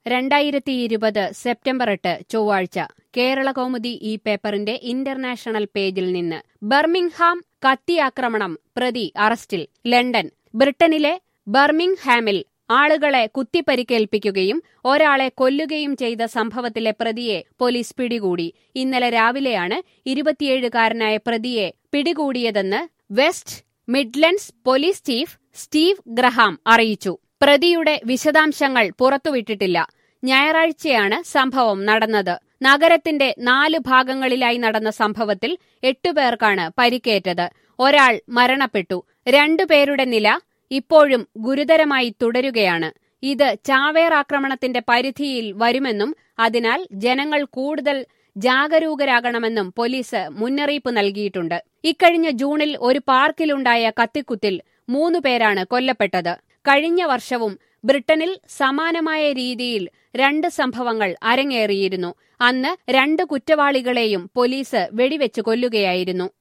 രണ്ടായിരത്തി ഇരുപത് സെപ്റ്റംബർ എട്ട് ചൊവ്വാഴ്ച കേരള കൗമുദി ഈ പേപ്പറിന്റെ ഇന്റർനാഷണൽ പേജിൽ നിന്ന് ബർമിംഗ്ഹാം കത്തിയാക്രമണം പ്രതി അറസ്റ്റിൽ ലണ്ടൻ ബ്രിട്ടനിലെ ബർമിംഗ്ഹാമിൽ ആളുകളെ കുത്തിപ്പരിക്കേൽപ്പിക്കുകയും ഒരാളെ കൊല്ലുകയും ചെയ്ത സംഭവത്തിലെ പ്രതിയെ പോലീസ് പിടികൂടി ഇന്നലെ രാവിലെയാണ് ഇരുപത്തിയേഴുകാരനായ പ്രതിയെ പിടികൂടിയതെന്ന് West Midlands police chief Steve Graham അറിയിച്ചു പ്രതിയുടെ വിശദാംശങ്ങൾ പുറത്തുവിട്ടിട്ടില്ല ഞായറാഴ്ചയാണ് സംഭവം നടന്നത് നഗരത്തിന്റെ നാല് ഭാഗങ്ങളിലായി നടന്ന സംഭവത്തിൽ എട്ടുപേർക്കാണ് പരിക്കേറ്റത് ഒരാൾ മരണപ്പെട്ടു രണ്ടുപേരുടെ നില ഇപ്പോഴും ഗുരുതരമായി തുടരുകയാണ് ഇത് ചാവേർ ആക്രമണത്തിന്റെ പരിധിയിൽ വരുമെന്നും അതിനാൽ ജനങ്ങൾ കൂടുതൽ ജാഗരൂകരാകണമെന്നും പോലീസ് മുന്നറിയിപ്പ് നൽകിയിട്ടുണ്ട് ഇക്കഴിഞ്ഞ ജൂണിൽ ഒരു പാർക്കിലുണ്ടായ കത്തിക്കുത്തിൽ മൂന്നു പേരാണ് കൊല്ലപ്പെട്ടത് കഴിഞ്ഞ വർഷവും ബ്രിട്ടനിൽ സമാനമായ രീതിയിൽ രണ്ട് സംഭവങ്ങൾ അരങ്ങേറിയിരുന്നു അന്ന് രണ്ട് കുറ്റവാളികളെയും പോലീസ് വെടിവെച്ച് കൊല്ലുകയായിരുന്നു